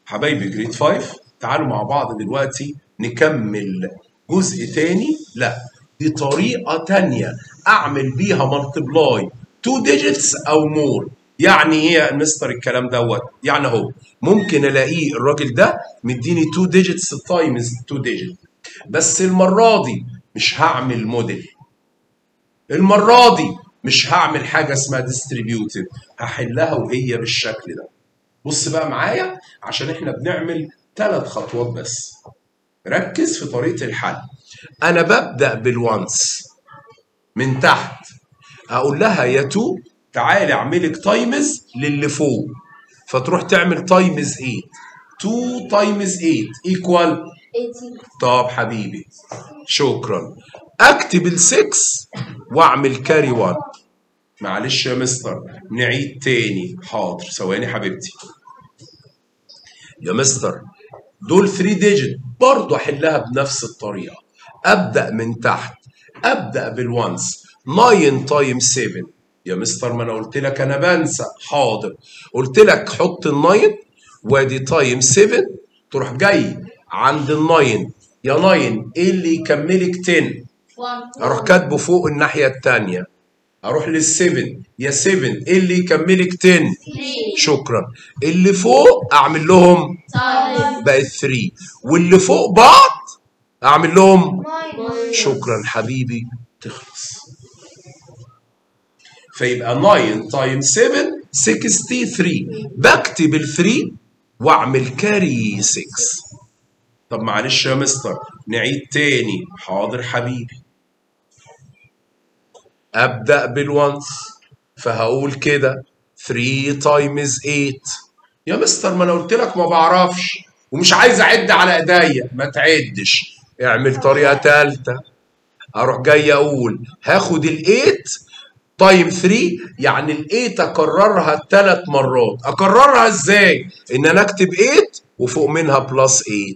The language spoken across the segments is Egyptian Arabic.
حبايبي جريد 5 تعالوا مع بعض دلوقتي نكمل جزء تاني لا دي طريقة تانية أعمل بيها مالتبلاي 2 ديجيتس أو مور يعني ايه يا مستر الكلام دوت يعني اهو ممكن الاقيه الراجل ده مديني 2 ديجيتس تايمز 2 ديجيت بس المرة دي مش هعمل موديل المرة دي مش هعمل حاجة اسمها ديستريبيوتد هحلها وهي بالشكل ده بص بقى معايا عشان احنا بنعمل ثلاث خطوات بس ركز في طريقة الحل انا ببدأ بالوانس من تحت اقول لها يا تو تعالي اعملك تايمز للي فوق فتروح تعمل تايمز 8 2 تايمز 8 ايكوال 80 طب حبيبي شكرا اكتب ال 6 واعمل كاري 1 معلش يا مستر نعيد تاني حاضر ثواني حبيبتي يا مستر دول 3 ديجيت برضه احلها بنفس الطريقه ابدا من تحت ابدا بالوانس 9 تايمز 7 يا مستر ما انا قلت لك انا بنسى حاضر قلت لك حط ال9 وادي تايم 7 تروح جاي عند ال9 يا 9 ايه اللي يكملك 10 1 اروح كاتبه فوق الناحيه الثانيه اروح لل7 يا 7 ايه اللي يكملك 10 3 شكرا اللي فوق اعمل لهم تايم بقت 3 واللي فوق بعض اعمل لهم 9 شكرا حبيبي تخلص فيبقى 9 تايم 7 63 بكتب ال 3 واعمل كاري 6 طب معلش يا مستر نعيد تاني حاضر حبيبي ابدا بالونس فهقول كده 3 تايمز 8 يا مستر ما انا قلت لك ما بعرفش ومش عايز اعد على ايديا ما تعدش اعمل طريقه ثالثه اروح جاي اقول هاخد ال8 تايم 3 يعني ال8 اكررها ثلاث مرات اكررها ازاي ان انا اكتب 8 وفوق منها بلس 8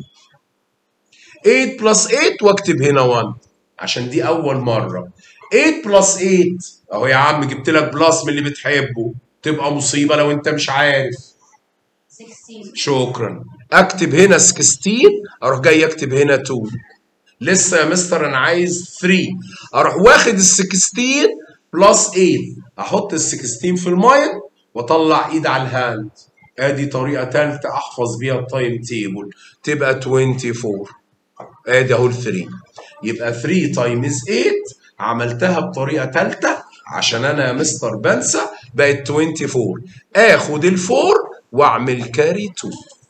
8 بلس 8 واكتب هنا 1 عشان دي اول مره 8 بلس 8 اهو يا عم جبت لك بلس من اللي بتحبه تبقى مصيبه لو انت مش عارف 16 شكرا اكتب هنا 16 اروح جاي اكتب هنا 2 لسه يا مستر انا عايز 3 اروح واخد ال 16 بلس 8 احط ال 16 في المايند واطلع ايد على الهاند ادي طريقه ثالثه احفظ بيها التايم تيبل تبقى 24 ادي اهو ال 3 يبقى 3 تايمز 8 عملتها بطريقه ثالثه عشان انا يا مستر بنسى بقت 24 اخد الفور واعمل كاري 2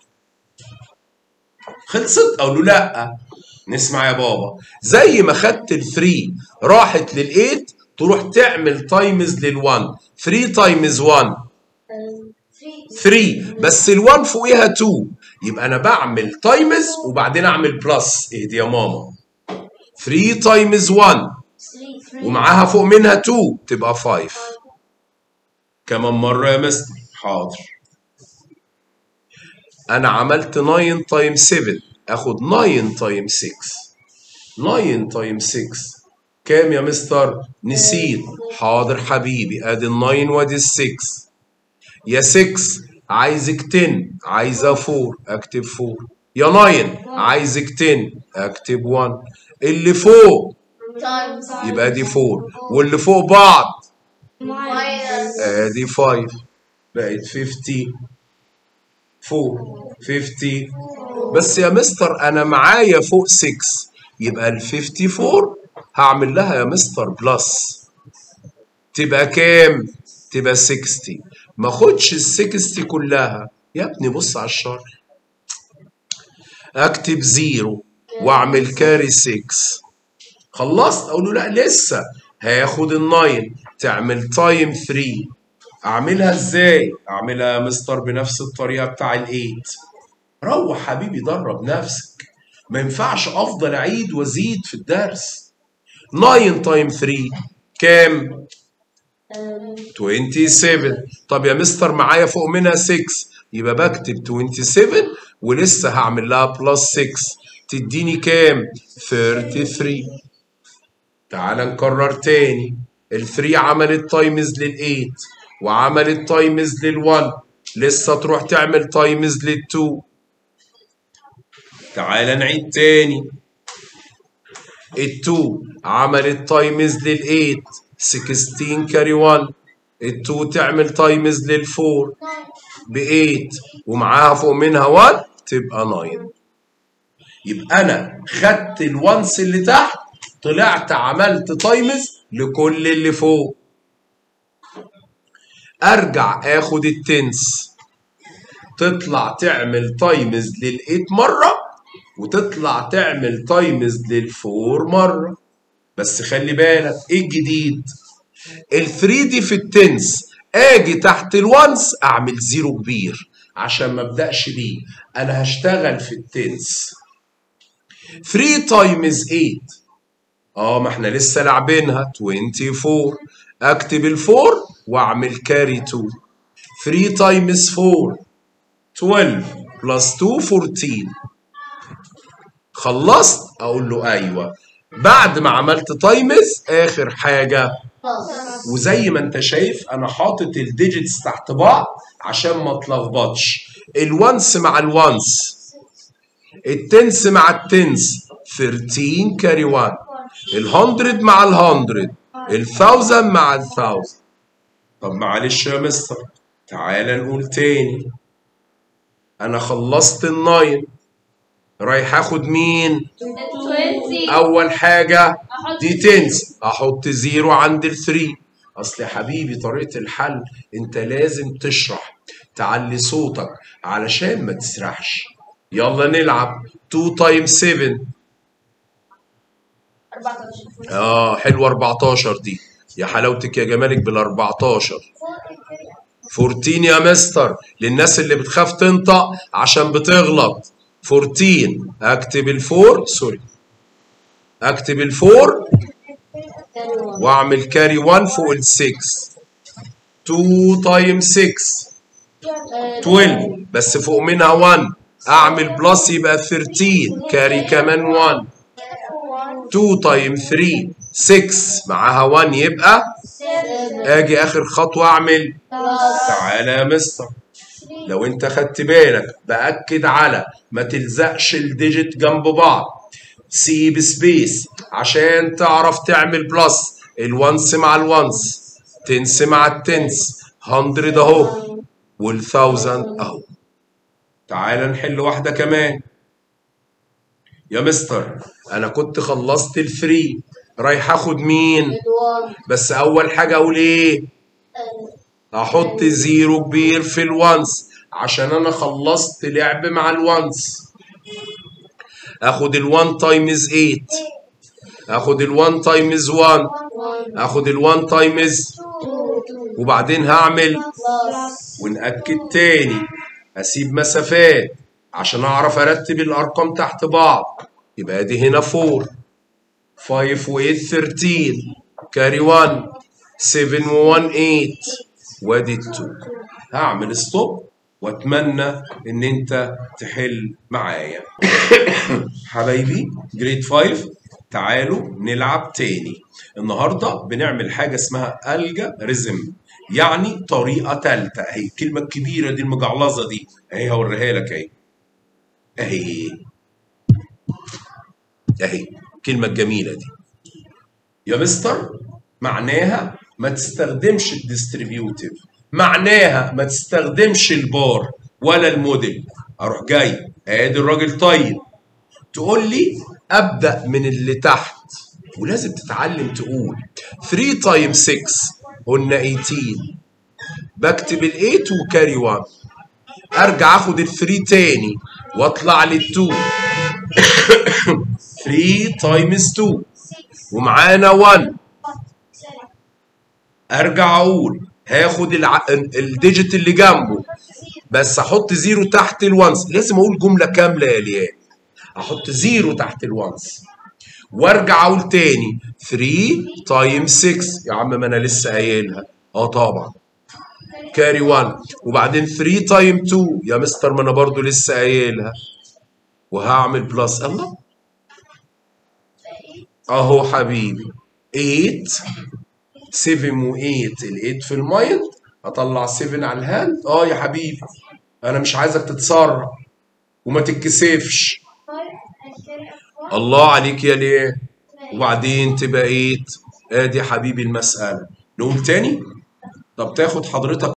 خلصت او لا نسمع يا بابا زي ما خدت ال 3 راحت لل 8 تروح تعمل تايمز لل 1 3 تايمز 1 3 بس ال 1 فوقيها 2 يبقى انا بعمل تايمز وبعدين اعمل بلس اهدي يا ماما 3 تايمز 1 3 ومعاها فوق منها 2 تبقى 5 كمان مرة يا مستر حاضر أنا عملت 9 تايم 7 آخد 9 تايم 6 9 تايم 6 كام يا مستر؟ نسيت حاضر حبيبي ادي ال 9 وادي ال 6 يا 6 عايزك 10 عايزة 4 اكتب 4 يا 9 عايزك 10 اكتب 1 اللي فوق تايمز يبقى دي 4 واللي فوق بعض ماينس ادي 5 بقت 50 4 50 بس يا مستر انا معايا فوق 6 يبقى ال 54 هعمل لها يا مستر بلس تبقى كام؟ تبقى 60 ما اخدش ال 60 كلها يا ابني بص على الشرح اكتب زيرو واعمل كاري 6 خلصت اقول له لا لسه هياخد ال9 تعمل تايم 3 اعملها ازاي اعملها يا مستر بنفس الطريقه بتاع ال8 روح حبيبي درب نفسك ما ينفعش افضل اعيد وازيد في الدرس 9 تايم 3 كام 27 طب يا مستر معايا فوق منها 6 يبقى بكتب 27 ولسه هعمل لها بلس 6 تديني كام 33 تعال نكرر تاني ال 3 عملت تايمز لل 8 وعملت تايمز لل 1 لسه تروح تعمل تايمز لل2 تعال نعيد تاني ال2 عملت تايمز لل8 16 كاري 1 ال2 تعمل تايمز لل4 ب 8 ومعاها فوق منها 1 تبقى 9 يبقى انا خدت الوانس اللي تحت طلعت عملت تايمز لكل اللي فوق ارجع اخد التنس تطلع تعمل تايمز للايت مره وتطلع تعمل تايمز للفور مره بس خلي بالك ايه الجديد ال3 دي في التنس اجي تحت الوانس اعمل زيرو كبير عشان ما ابداش بيه انا هشتغل في التنس 3 تايمز 8 اه ما احنا لسه لاعبينها 24 اكتب الفور واعمل كاري 2 3 تايمز 4 12 بلس 2 14 خلصت اقول له ايوه بعد ما عملت تايمز اخر حاجه وزي ما انت شايف انا حاطط الديجيتس تحت بعض عشان ما اتلخبطش الوانس مع الوانس التنس مع التنس 13 كاري 1 ال100 مع ال100 ال1000 مع ال1000 طب معلش يا مستر تعالى نقول تاني انا خلصت الناين رايح اخد مين 20 اول حاجه أحط دي تنس احط زيرو عند الثري اصل يا حبيبي طريقه الحل انت لازم تشرح تعلي صوتك علشان ما تسرحش يلا نلعب 2 تايم 7 14 اه حلوه 14 دي يا حلاوتك يا جمالك بال 14 14 يا مستر للناس اللي بتخاف تنطق عشان بتغلط 14 اكتب الفور سوري اكتب الفور واعمل كاري 1 فوق ال 6 2 تايم 6 12 بس فوق منها 1 اعمل بلس يبقى 13 كاري كمان 1 2 تايم 3 6 معاها 1 يبقى اجي اخر خطوه اعمل تعالى يا مستر لو انت خدت بالك باكد على ما تلزقش الديجيت جنب بعض سيب سبيس عشان تعرف تعمل بلس الوانس مع الوانس تنس مع التنس 100 اهو والثاوزند اهو تعال نحل واحده كمان يا مستر انا كنت خلصت الفري رايح اخد مين بس اول حاجه اقول ايه احط زيرو كبير في الوانس عشان انا خلصت لعب مع الوانس اخد ال1 تايمز 8 اخد ال1 تايمز 1 اخد ال1 تايمز وبعدين هعمل ونأكد تاني اسيب مسافات عشان اعرف ارتب الارقام تحت بعض يبقى دي هنا 4 5 و 8 13 كاري 1 7 و 1 8 وادي 2 هعمل ستوب واتمنى ان انت تحل معايا حبايبي جريد 5 تعالوا نلعب تاني النهارده بنعمل حاجه اسمها الجوريزم يعني طريقه ثالثه اهي الكلمه الكبيره دي المجعلظه دي اهي هوريها لك اهي اهي اهي الكلمه الجميله دي يا مستر معناها ما تستخدمش الديستريبيوتيف معناها ما تستخدمش البار ولا الموديل اروح جاي ادي الراجل طيب تقول لي ابدا من اللي تحت ولازم تتعلم تقول 3 تايم 6 قلنا 18 بكتب ال 8 وكاري 1 ارجع اخد ال 3 تاني واطلع لل 2 3 تايمز 2 ومعانا 1 ارجع اقول هاخد الع... الديجيت اللي جنبه بس احط زيرو تحت الوانس لازم اقول جمله كامله يا ليان احط زيرو تحت الوانس وارجع اقول تاني 3 تايم 6 يا عم ما انا لسه قايلها اه طبعا كاري 1 وبعدين 3 تايم 2 يا مستر ما انا برضو لسه قايلها وهعمل بلس الله اهو حبيبي 8 7 و8 ال8 في المايند اطلع 7 على الهاند اه يا حبيبي انا مش عايزك تتسرع وما تتكسفش الله عليك يا ليه وبعدين تبقى ايه ادي يا حبيبي المسألة نقوم تاني طب تاخد حضرتك